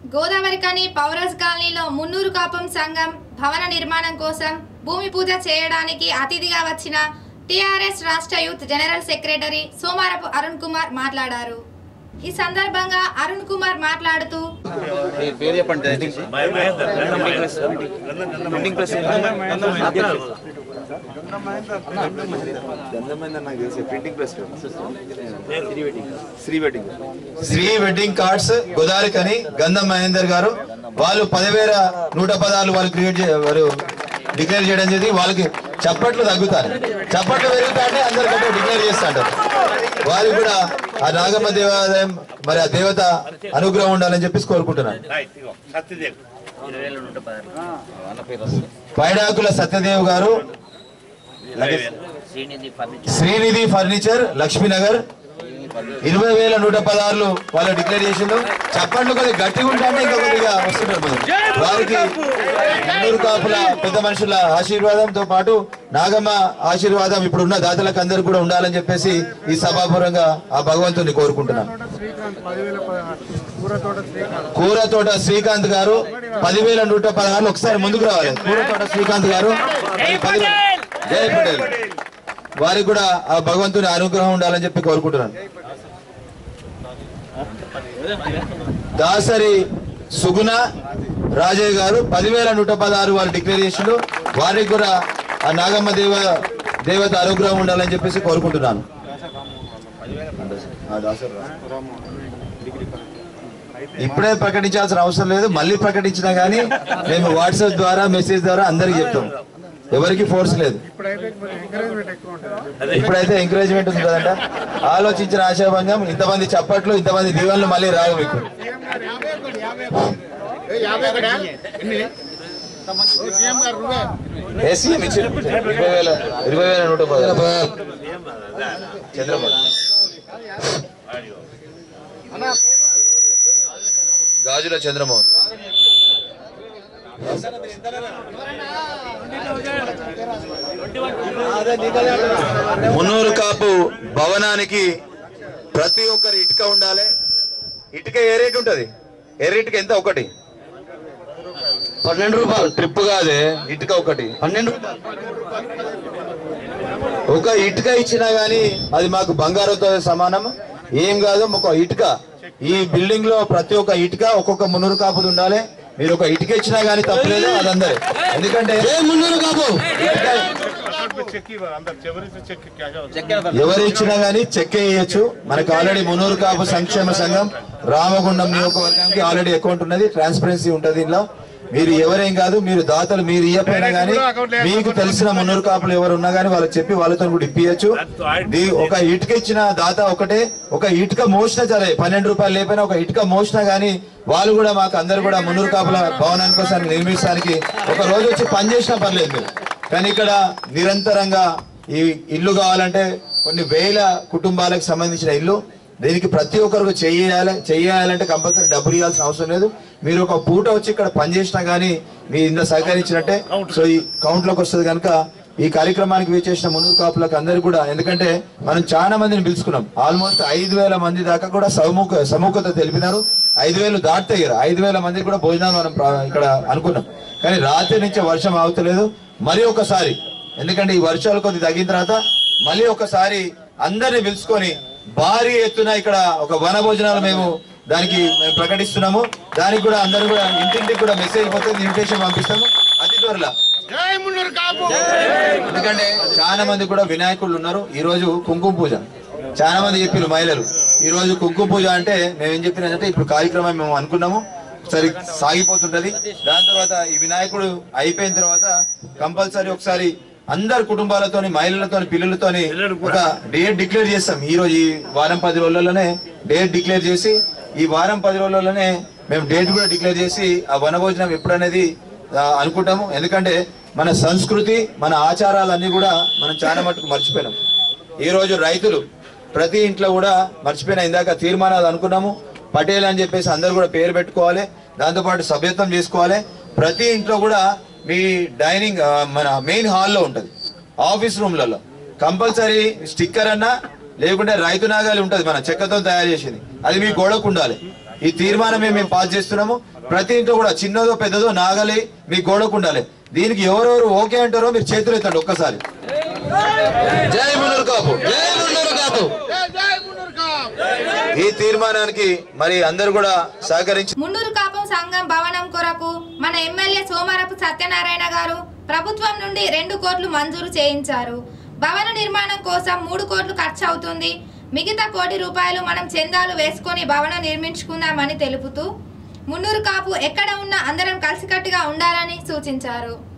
గోదావరికని పౌరస్ కాలనీలో మున్నూరు కాపం సంఘం భవన నిర్మాణం కోసం భూమి పూజ చేయడానికి అతిథిగా వచ్చిన టిఆర్ఎస్ రాష్ట్ర youth general secretary Somarapu Arun Kumar మాట్లాడారు ఈ సందర్భంగా అరుణ్ కుమార్ మాట్లాడుతూ పేరు చెప్పండి దయచేసి printing press printing press Shri wedding Shri wedding cards గోదావరికని గంధం మహేందర్ గారు వాళ్ళు పదివేల నూట పదాలు వాళ్ళు క్రియేట్ వారు డిక్లేర్ చేయడం జరిగింది వాళ్ళకి చప్పట్లు తగ్గుతారు చప్పట్లు పెరుగుతాయంటే అందరికంటే డిక్లేర్ చేస్తాంటారు వారికి కూడా ఆ నాగమ్మ దేవాలయం మరి ఆ దేవత అనుగ్రహం ఉండాలని చెప్పేసి కోరుకుంటున్నాను పైడాకుల సత్యదేవ్ గారు శ్రీనిధి ఫర్నిచర్ లక్ష్మీనగర్ ఇరవై వేల నూట పదహారులు వాళ్ళు డిక్లేర్ చేసిండు చప్పట్లు కొద్దిగా గట్టిగా ఉంటాయంటే ఇంకా కొద్దిగా వస్తుంటారు మనం. వారికి నెల్లూరు కాపుల పెద్ద మనుషుల ఆశీర్వాదంతో పాటు నాగమ్మ ఆశీర్వాదం ఇప్పుడు ఉన్న దాతలకు అందరూ కూడా ఉండాలని చెప్పేసి ఈ సభాపూర్వంగా ఆ భగవంతుని కోరుకుంటున్నాను శ్రీకాంత్ పదివేల పదహారు కూరతోట శ్రీకాంత్ కూరతోట శ్రీకాంత్ గారు పదివేల నూట పదహారులు ఒకసారి ముందుకు రావాలి కూరతోట శ్రీకాంత్ గారు మరి పదివేల- జై పటేల్ వారికి కూడా ఆ భగవంతుని అనుగ్రహం ఉండాలని చెప్పి కోరుకుంటున్నాను దాసరి సుగుణ రాజయ్య గారు పదివేల నూట పదహారు వాళ్ళు డిక్లేర్ చేసిండు వారికి కూడా ఆ నాగమ్మ దేవ దేవత అనుగ్రహం ఉండాలని చెప్పేసి కోరుకుంటున్నాను ఆ దాసరి రా. ఇప్పుడే ప్రకటించాల్సిన అవసరం లేదు మళ్ళీ ప్రకటించినా గానీ మేము వాట్సాప్ ద్వారా మెసేజ్ ద్వారా అందరికి చెప్తాం ఎవరికి ఫోర్స్ లేదు ఇప్పుడైతే ఎంకరేజ్మెంట్ ఎక్కువ ఉంటుంది ఇప్పుడైతే ఎంకరేజ్మెంట్ ఉంది కదంట ఆలోచించిన ఆశాభంగం ఇంతమంది చప్పట్లు ఇంతమంది దీవెనలు మళ్ళీ రావు మీకు ఎస్సీఎం ఇచ్చారు ఇరవై వేల ఇరవై వేల నూట పదహారు చంద్రబాబు గాజుల చంద్రమోహన్ మున్నూరు కాపు భవనానికి ప్రతి ఒక్కరి ఇటుక ఉండాలి ఇటుక ఏ రేట్ ఉంటది ఏ రేటుకి ఎంత ఒకటి పన్నెండు రూపాయలు ట్రిప్ కాదే ఇటుక ఒకటి పన్నెండు ఒక ఇటుక ఇచ్చినా గానీ అది మాకు బంగారంతో సమానం ఏం కాదు ఒక ఇటుక ఈ బిల్డింగ్ లో ప్రతి ఒక్క ఇటుక ఒక్కొక్క మున్నూరు కాపుది ఉండాలి మీరు ఒక ఇటుక ఇచ్చినా గానీ తప్పలేదు అది అందరే ఎందుకంటే మున్నూరు కాపు ఎవరు ఇచ్చినా గానీ చెక్ వేయచ్చు మనకు ఆల్రెడీ మునూరు కాపు సంక్షేమ సంఘం రామగుండం నియోజకవర్గానికి ఆల్రెడీ అకౌంట్ ఉన్నది ట్రాన్స్పరెన్సీ ఉంటది దీనిలో మీరు ఎవరేం కాదు మీరు దాతలు మీరు ఇయ్యపోయినా గానీ మీకు తెలిసిన మున్నూరు కాపులు ఎవరు ఉన్నా గానీ వాళ్ళకి చెప్పి వాళ్ళతో కూడా ఇప్పియచ్చు దీ- ఒక ఇటుక ఇచ్చిన దాత ఒకటే ఒక ఇటుక మోసిన సరే పన్నెండు రూపాయలు లేకపోయినా ఒక ఇటుక మోసినా గానీ వాళ్ళు కూడా మాకు అందరు కూడా మున్నూరు కాపుల భవనానికి కోసం నిర్మించడానికి ఒక రోజు వచ్చి పని చేసినా పర్లేదు మీరు కానీ ఇక్కడ నిరంతరంగా ఈ ఇల్లు కావాలంటే కొన్ని వేల కుటుంబాలకు సంబంధించిన ఇల్లు దీనికి ప్రతి ఒక్కరికి చెయ్యాలి చెయ్యాలంటే కంపల్సరీ డబ్బులు ఇవ్వాల్సిన అవసరం లేదు మీరు ఒక పూట వచ్చి ఇక్కడ పనిచేసినా గానీ మీ ఇంత సహకరించినట్టే సో ఈ కౌంట్ లోకి వస్తుంది కనుక ఈ కార్యక్రమానికి వీచేసిన మునుగు కాపులకు అందరు కూడా ఎందుకంటే మనం చాలా మందిని పిలుచుకున్నాం ఆల్మోస్ట్ ఐదు వేల మంది దాకా కూడా సముఖ సముఖత తెలిపినారు ఐదు వేలు దాటితే ఐదు వేల మంది కూడా భోజనాలు మనం ప్రా- ఇక్కడ అనుకున్నాం కానీ రాత్రి నుంచి వర్షం ఆగుతలేదు మరి ఒకసారి ఎందుకంటే ఈ వర్షాలు కొద్ది తగ్గిన తర్వాత మళ్ళీ ఒకసారి అందరిని పిలుచుకొని భారీ ఎత్తున ఇక్కడ ఒక వన భోజనాలు మేము దానికి మేము ప్రకటిస్తున్నాము దానికి కూడా అందరూ కూడా ఇంటింటికి కూడా మెసేజ్ పోతుంది ఇన్విటేషన్ పంపిస్తాము అతి త్వరలో ఎందుకంటే చాలా మంది కూడా వినాయకులు ఉన్నారు ఈ రోజు కుంకుమ పూజ చాలా మంది చెప్పారు మహిళలు ఈ రోజు కుంకుమ పూజ అంటే మేము ఏం చెప్పినంటే ఇప్పుడు కార్యక్రమం మేము అనుకున్నాము ఒకసారి సాగిపోతుంటది దాని తర్వాత ఈ వినాయకుడు అయిపోయిన తర్వాత కంపల్సరీ ఒకసారి అందరు కుటుంబాలతోని మహిళలతోని పిల్లలతోని ఒక డేట్ డిక్లేర్ చేస్తాం ఈ రోజు ఈ వారం పది రోజులలోనే డేట్ డిక్లేర్ చేసి ఈ వారం పది రోజులలోనే మేము డేట్ కూడా డిక్లేర్ చేసి ఆ వనభోజనం ఎప్పుడనేది ఆ, అనుకుంటాము ఎందుకంటే మన సంస్కృతి మన ఆచారాలన్నీ కూడా మనం చాలా మటుకు మర్చిపోయినాం ఈ రోజు రైతులు ప్రతి ఇంట్లో కూడా మర్చిపోయిన ఇందాక తీర్మానాలు అనుకున్నాము పటేల్ అని చెప్పేసి అందరు కూడా పేరు పెట్టుకోవాలి దాంతోపాటు సభ్యత్వం చేసుకోవాలి ప్రతి ఇంట్లో కూడా మీ డైనింగ్ ఆ, మన మెయిన్ హాల్లో ఉంటది ఆఫీస్ రూమ్లలో కంపల్సరీ స్టిక్కర్ అన్నా లేకుంటే రైతు నాగాలి ఉంటది మన చెక్కతో తయారు చేసింది అది మీ గోడకు ఉండాలి ఈ తీర్మానం మేము పాస్ చేస్తున్నాము ప్రతి ఇంట్లో కూడా చిన్నదో పెద్దదో నాగలి మీ గోడకు ఉండాలి దీనికి ఎవరెవరు ఓకే అంటారో మీరు చేతులు ఎత్తండి ఒక్కసారి జై మునూరు కాపు జై మునూరు కాపు ఈ తీర్మానానికి మరి అందరు కూడా సహకరించి మున్నూరు కాపం సంఘం భవనం కొరకు మన ఎమ్మెల్యే సోమారపు సత్యనారాయణ గారు ప్రభుత్వం నుండి రెండు కోట్లు మంజూరు చేయించారు భవన నిర్మాణం కోసం మూడు కోట్లు ఖర్చు అవుతుంది మిగతా కోటి రూపాయలు మనం చందాలు వేసుకొని భవనం నిర్మించుకుందామని తెలుపుతూ మున్నూరు కాపు ఎక్కడ ఉన్నా అందరం కలిసికట్టుగా ఉండాలని సూచించారు